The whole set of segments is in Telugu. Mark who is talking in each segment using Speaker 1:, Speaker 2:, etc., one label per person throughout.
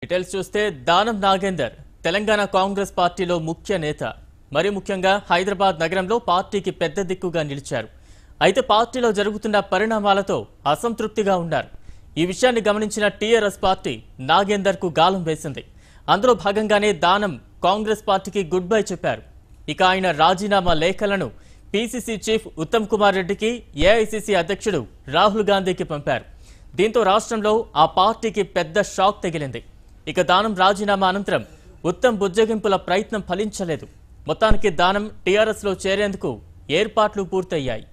Speaker 1: డీటెయిల్స్ చూస్తే దానం నాగేందర్ తెలంగాణ కాంగ్రెస్ పార్టీలో ముఖ్య నేత మరి ముఖ్యంగా హైదరాబాద్ నగరంలో పార్టీకి పెద్ద దిక్కుగా నిలిచారు అయితే పార్టీలో జరుగుతున్న పరిణామాలతో అసంతృప్తిగా ఉన్నారు ఈ విషయాన్ని గమనించిన టీఆర్ఎస్ పార్టీ నాగేందర్ కు గాలం వేసింది అందులో భాగంగానే దానం కాంగ్రెస్ పార్టీకి గుడ్ బై చెప్పారు ఇక ఆయన రాజీనామా లేఖలను పీసీసీ చీఫ్ ఉత్తమ్ కుమార్ రెడ్డికి ఏఐసీసీ అధ్యక్షుడు రాహుల్ గాంధీకి పంపారు దీంతో రాష్ట్రంలో ఆ పార్టీకి పెద్ద షాక్ తగిలింది ఇక దానం రాజీనామా అనంతరం ఉత్తమ్ బుజ్జగింపుల ప్రయత్నం ఫలించలేదు మొత్తానికి దానం టీఆర్ఎస్లో చేరేందుకు ఏర్పాట్లు పూర్తయ్యాయి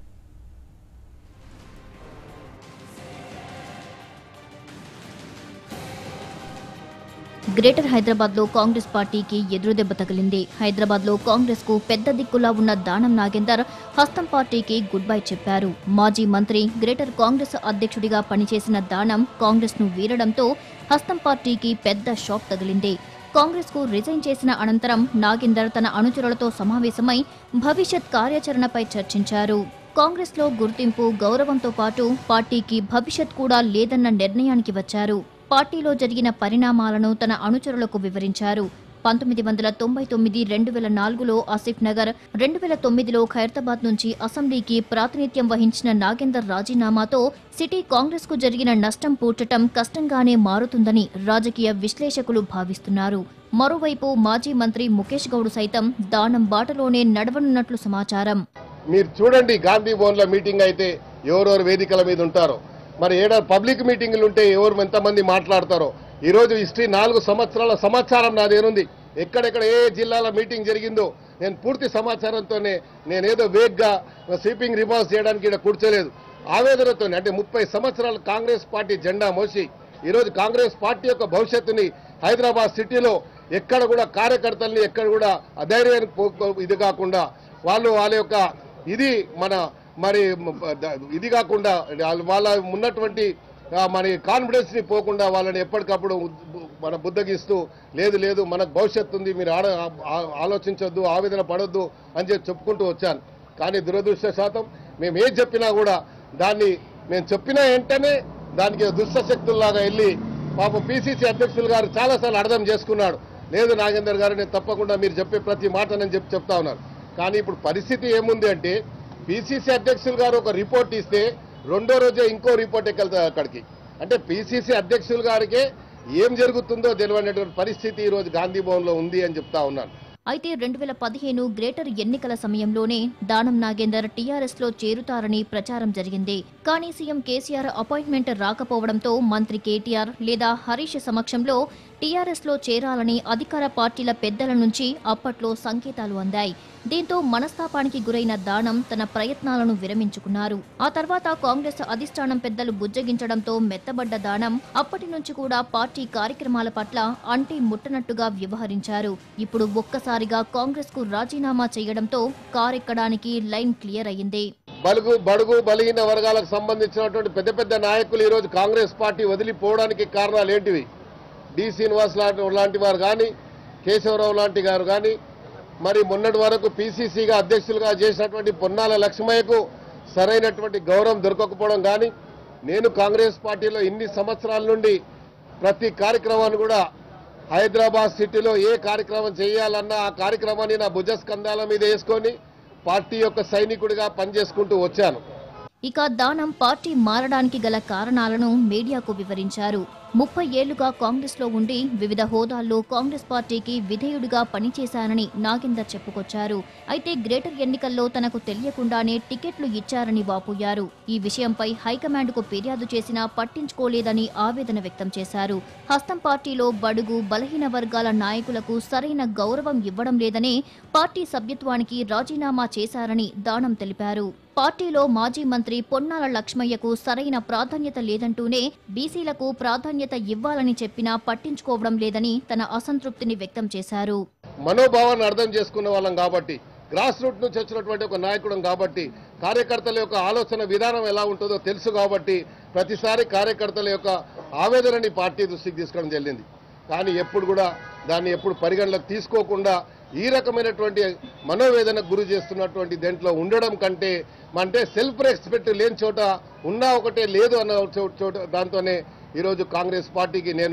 Speaker 2: గ్రేటర్ హైదరాబాద్ లో కాంగ్రెస్ పార్టీకి ఎదురుదెబ్బ తగిలింది హైదరాబాద్ లో కాంగ్రెస్ కు పెద్ద దిక్కులా ఉన్న దానం నాగేందర్ హస్తం పార్టీకి గుడ్ బై చెప్పారు మాజీ మంత్రి గ్రేటర్ కాంగ్రెస్ అధ్యక్షుడిగా పనిచేసిన దానం కాంగ్రెస్ ను వీరడంతో హస్తం పార్టీకి పెద్ద షాక్ తగిలింది కాంగ్రెస్ కు రిజైన్ చేసిన అనంతరం నాగేందర్ తన అనుచరులతో సమావేశమై భవిష్యత్ కార్యాచరణపై చర్చించారు కాంగ్రెస్ లో గుర్తింపు గౌరవంతో పాటు పార్టీకి భవిష్యత్ కూడా లేదన్న నిర్ణయానికి వచ్చారు పార్టీలో జరిగిన పరిణామాలను తన అనుచరులకు వివరించారు పంతొమ్మిది వందల తొంభై తొమ్మిది రెండు వేల నాలుగులో ఆసిఫ్ నగర్ రెండు వేల తొమ్మిదిలో ఖైరతాబాద్ నుంచి అసెంబ్లీకి ప్రాతినిధ్యం వహించిన నాగేందర్ రాజీనామాతో సిటీ కాంగ్రెస్ కు జరిగిన నష్టం పూడ్చటం కష్టంగానే మారుతుందని రాజకీయ విశ్లేషకులు భావిస్తున్నారు మరోవైపు మాజీ మంత్రి ముఖేష్ గౌడ్ సైతం దానం బాటలోనే నడవనున్నట్లు సమాచారం
Speaker 3: మీరు చూడండి గాంధీ భవన్లో మీటింగ్ అయితే ఎవరెవరు వేదికల మీద ఉంటారో మరి ఏడా పబ్లిక్ మీటింగులు ఉంటే ఎవరు ఎంతమంది మాట్లాడతారో ఈరోజు హిస్టరీ నాలుగు సంవత్సరాల సమాచారం నాదేనుంది ఎక్కడెక్కడ ఏ జిల్లాల మీటింగ్ జరిగిందో నేను పూర్తి సమాచారంతోనే నేనేదో వేగ్గా స్వీపింగ్ రివర్స్ చేయడానికి ఇక్కడ కూర్చోలేదు ఆవేదనతో అంటే ముప్పై సంవత్సరాలు కాంగ్రెస్ పార్టీ జెండా మోసి ఈరోజు కాంగ్రెస్ పార్టీ యొక్క భవిష్యత్తుని హైదరాబాద్ సిటీలో ఎక్కడ కూడా కార్యకర్తల్ని ఎక్కడ కూడా అధైర్యానికి పో- పో- ఇది కాకుండా వాళ్ళు వాళ్ళ యొక్క ఇది మన మరి మ- ద- ఇది కాకుండా వాళ్ళ- వాళ్ళ ఉన్నటువంటి ఆ, మరి కాన్ఫిడెన్స్ ని పోకుండా వాళ్ళని ఎప్పటికప్పుడు ఉద్- మన బుద్ధగిస్తూ లేదు లేదు మనకు భవిష్యత్తు ఉంది మీరు ఆడ ఆ- ఆలోచించొద్దు ఆవేదన పడొద్దు అని చెప్పి చెప్పుకుంటూ వచ్చాను కానీ దురదృష్ట శాతం మేము ఏం చెప్పినా కూడా దాన్ని మేము చెప్పిన వెంటనే దానికి దుష్టశక్తుల్లాగా వెళ్ళి పాపం పిసిసి అధ్యక్షులు గారు చాలాసార్లు అర్థం చేసుకున్నాడు లేదు నాగేందర్ గారు నేను తప్పకుండా మీరు చెప్పే ప్రతి మాట నేను చెప్పి చెప్తా ఉన్నారు కానీ ఇప్పుడు పరిస్థితి ఏముంది అంటే పిసిసి అధ్యక్షులు గారు ఒక రిపోర్ట్ ఇస్తే రెండో రోజే ఇంకో రిపోర్ట్ ఎక్కలుతుంది అక్కడికి అంటే పిసిసి అధ్యక్షులు గారికే ఏం జరుగుతుందో తెలియనటువంటి పరిస్థితి ఈ రోజు గాంధీ భవన్లో ఉంది అని చెప్తా ఉన్నాను
Speaker 2: అయితే రెండు వేల పదిహేను గ్రేటర్ ఎన్నికల సమయంలోనే దానం నాగేందర్ టీఆర్ఎస్ లో చేరుతారని ప్రచారం జరిగింది కానీ సీఎం కేసీఆర్ అపాయింట్మెంట్ రాకపోవడంతో మంత్రి కేటీఆర్ లేదా హరీష్ సమక్షంలో టీఆర్ఎస్ లో చేరాలని అధికార పార్టీల పెద్దల నుంచి అప్పట్లో సంకేతాలు అందాయి దీంతో మనస్తాపానికి గురైన దానం తన ప్రయత్నాలను విరమించుకున్నారు ఆ తర్వాత కాంగ్రెస్ అధిష్టానం పెద్దలు బుజ్జగించడంతో మెత్తబడ్డ దానం అప్పటి నుంచి కూడా పార్టీ కార్యక్రమాల పట్ల అంటి ముట్టనట్టుగా వ్యవహరించారు ఇప్పుడు ఒక్కసారిగా కాంగ్రెస్ కు రాజీనామా చేయడంతో కారెక్కడానికి లైన్ క్లియర్ అయింది
Speaker 3: బలుగు బడుగు బలహీన వర్గాలకు సంబంధించినటువంటి పెద్ద పెద్ద నాయకులు ఈరోజు కాంగ్రెస్ పార్టీ వదిలిపోవడానికి కారణాలు ఏంటివి డి శ్రీనివాస్ లాంటి లాంటి వారు కానీ కేశవరావు లాంటి గారు కానీ మరి మొన్నటి వరకు పిసిసిగా అధ్యక్షులుగా చేసినటువంటి పొన్నాల లక్ష్మయ్యకు సరైనటువంటి గౌరవం దొరకకపోవడం కానీ నేను కాంగ్రెస్ పార్టీలో ఇన్ని సంవత్సరాల నుండి ప్రతి కార్యక్రమాన్ని కూడా హైదరాబాద్ సిటీలో ఏ కార్యక్రమం చేయాలన్నా ఆ కార్యక్రమాన్ని నా భుజస్కంధాల మీద వేసుకొని పార్టీ యొక్క సైనికుడిగా పనిచేసుకుంటూ వచ్చాను
Speaker 2: ఇక దానం పార్టీ మారడానికి గల కారణాలను మీడియాకు వివరించారు ముప్పై ఏళ్లుగా కాంగ్రెస్ లో ఉండి వివిధ హోదాల్లో కాంగ్రెస్ పార్టీకి విధేయుడిగా పనిచేశానని నాగేందర్ చెప్పుకొచ్చారు అయితే గ్రేటర్ ఎన్నికల్లో తనకు తెలియకుండానే టికెట్లు ఇచ్చారని వాపోయారు ఈ విషయంపై హైకమాండ్ కు ఫిర్యాదు చేసినా పట్టించుకోలేదని ఆవేదన వ్యక్తం చేశారు హస్తం పార్టీలో బడుగు బలహీన వర్గాల నాయకులకు సరైన గౌరవం ఇవ్వడం లేదని పార్టీ సభ్యత్వానికి రాజీనామా చేశారని దానం తెలిపారు పార్టీలో మాజీ మంత్రి పొన్నాల లక్ష్మయ్యకు సరైన ప్రాధాన్యత లేదంటూనే బీసీలకు ప్రాధాన్యత ఇవ్వాలని చెప్పినా పట్టించుకోవడం లేదని తన అసంతృప్తిని వ్యక్తం చేశారు
Speaker 3: మనోభావాన్ని అర్థం చేసుకున్న వాళ్ళం కాబట్టి గ్రాస్ రూట్ నుంచి వచ్చినటువంటి ఒక నాయకుడు కాబట్టి కార్యకర్తల యొక్క ఆలోచన విధానం ఎలా ఉంటుందో తెలుసు కాబట్టి ప్రతిసారి కార్యకర్తల యొక్క ఆవేదనని పార్టీ దృష్టికి తీసుకోవడం జరిగింది కానీ ఎప్పుడు కూడా దాన్ని ఎప్పుడు పరిగణలోకి తీసుకోకుండా ఈ రకమైనటువంటి మనోవేదనకు గురి చేస్తున్నటువంటి దేంట్లో ఉండడం కంటే అంటే సెల్ఫ్ రెస్పెక్ట్ లేని చోట ఉన్నా ఒకటే లేదు అన్న చో- చోట దాంతోనే ఈరోజు కాంగ్రెస్ పార్టీకి నేను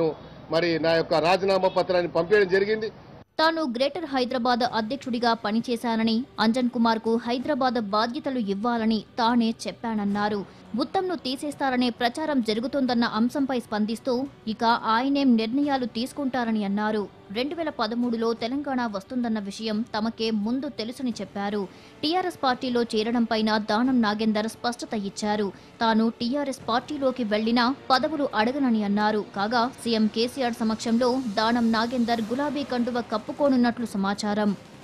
Speaker 3: మరి నా యొక్క రాజీనామా పత్రాన్ని పంపించడం జరిగింది
Speaker 2: తాను గ్రేటర్ హైదరాబాద్ అధ్యక్షుడిగా పనిచేశానని అంజన్ కుమార్ కు హైదరాబాద్ బాధ్యతలు ఇవ్వాలని తానే చెప్పానన్నారు ఉత్తంను తీసేస్తారనే ప్రచారం జరుగుతోందన్న అంశంపై స్పందిస్తూ ఇక ఆయనేం నిర్ణయాలు తీసుకుంటారని అన్నారు రెండు వేల పదమూడులో తెలంగాణ వస్తుందన్న విషయం తమకే ముందు తెలుసని చెప్పారు టీఆర్ఎస్ పార్టీలో చేరడంపైన దానం నాగేందర్ స్పష్టత ఇచ్చారు తాను టీఆర్ఎస్ పార్టీలోకి వెళ్లినా పదవులు అడగనని అన్నారు కాగా సీఎం కేసీఆర్ సమక్షంలో దానం నాగేందర్ గులాబీ కండువ కప్పుకోనున్నట్లు సమాచారం